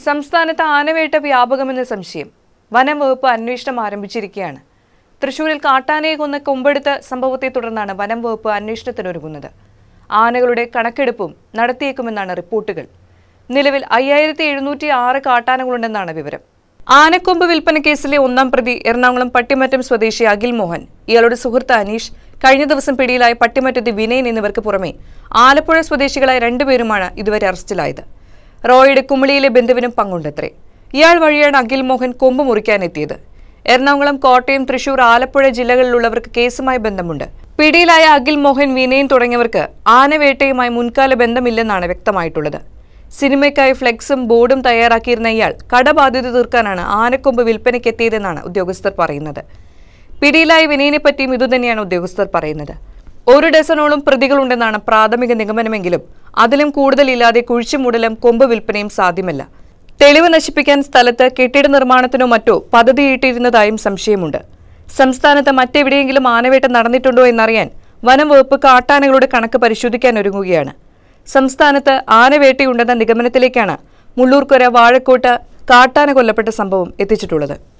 സംസ്ഥാനത്ത് ആനവേട്ട വ്യാപകമെന്ന സംശയം വനം വകുപ്പ് അന്വേഷണം ആരംഭിച്ചിരിക്കുകയാണ് തൃശൂരിൽ കാട്ടാനയെ കൊന്ന കൊമ്പെടുത്ത സംഭവത്തെ തുടർന്നാണ് വനം വകുപ്പ് അന്വേഷണത്തിനൊരുങ്ങുന്നത് ആനകളുടെ കണക്കെടുപ്പും നടത്തിയേക്കുമെന്നാണ് റിപ്പോർട്ടുകൾ നിലവിൽ അയ്യായിരത്തി എഴുന്നൂറ്റി ആറ് കാട്ടാനകളുണ്ടെന്നാണ് വിവരം ആനക്കൊമ്പ് വിൽപ്പന കേസിലെ ഒന്നാം പ്രതി എറണാകുളം പട്ടിമറ്റം സ്വദേശി അഖിൽ മോഹൻ ഇയാളുടെ സുഹൃത്ത് അനീഷ് കഴിഞ്ഞ ദിവസം പിടിയിലായ പട്ടിമറ്റത്ത് വിനയൻ എന്നിവർക്ക് പുറമെ ആലപ്പുഴ സ്വദേശികളായ രണ്ടുപേരുമാണ് ഇതുവരെ അറസ്റ്റിലായത് റോയുടെ കുമിളിയിലെ ബന്ധുവിനും പങ്കുണ്ടത്രേ ഇയാൾ വഴിയാണ് അഖിൽ മോഹൻ കൊമ്പ് മുറിക്കാനെത്തിയത് എറണാകുളം കോട്ടയം തൃശൂർ ആലപ്പുഴ ജില്ലകളിലുള്ളവർക്ക് കേസുമായി ബന്ധമുണ്ട് പിടിയിലായ അഖിൽ മോഹൻ വിനയൻ തുടങ്ങിയവർക്ക് ആനവേട്ടയുമായി മുൻകാല ബന്ധമില്ലെന്നാണ് വ്യക്തമായിട്ടുള്ളത് സിനിമയ്ക്കായി ഫ്ലെക്സും ബോർഡും തയ്യാറാക്കിയിരുന്ന ഇയാൾ കടബാധ്യത തീർക്കാനാണ് ആനക്കൊമ്പ് വിൽപ്പനയ്ക്കെത്തിയതെന്നാണ് ഉദ്യോഗസ്ഥർ പറയുന്നത് പിടിയിലായ വിനയനെ പറ്റിയും ഇതുതന്നെയാണ് ഉദ്യോഗസ്ഥർ പറയുന്നത് ഒരു ഡസനോളം പ്രതികളുണ്ടെന്നാണ് പ്രാഥമിക നിഗമനമെങ്കിലും അതിലും കൂടുതലില്ലാതെ കുഴിച്ചുമൂടലും കൊമ്പ് വിൽപ്പനയും സാധ്യമല്ല തെളിവ് നശിപ്പിക്കാൻ സ്ഥലത്ത് കെട്ടിട നിർമ്മാണത്തിനോ മറ്റോ പദ്ധതിയിട്ടിരുന്നതായും സംശയമുണ്ട് സംസ്ഥാനത്ത് മറ്റെവിടെയെങ്കിലും ആനവേട്ട നടന്നിട്ടുണ്ടോ എന്നറിയാൻ വനം വകുപ്പ് കാട്ടാനകളുടെ കണക്ക് പരിശോധിക്കാൻ ഒരുങ്ങുകയാണ് സംസ്ഥാനത്ത് ആനവേട്ടയുണ്ടെന്ന നിഗമനത്തിലേക്കാണ് മുള്ളൂർക്കൊര വാഴക്കോട്ട് കാട്ടാന കൊല്ലപ്പെട്ട സംഭവം എത്തിച്ചിട്ടുള്ളത്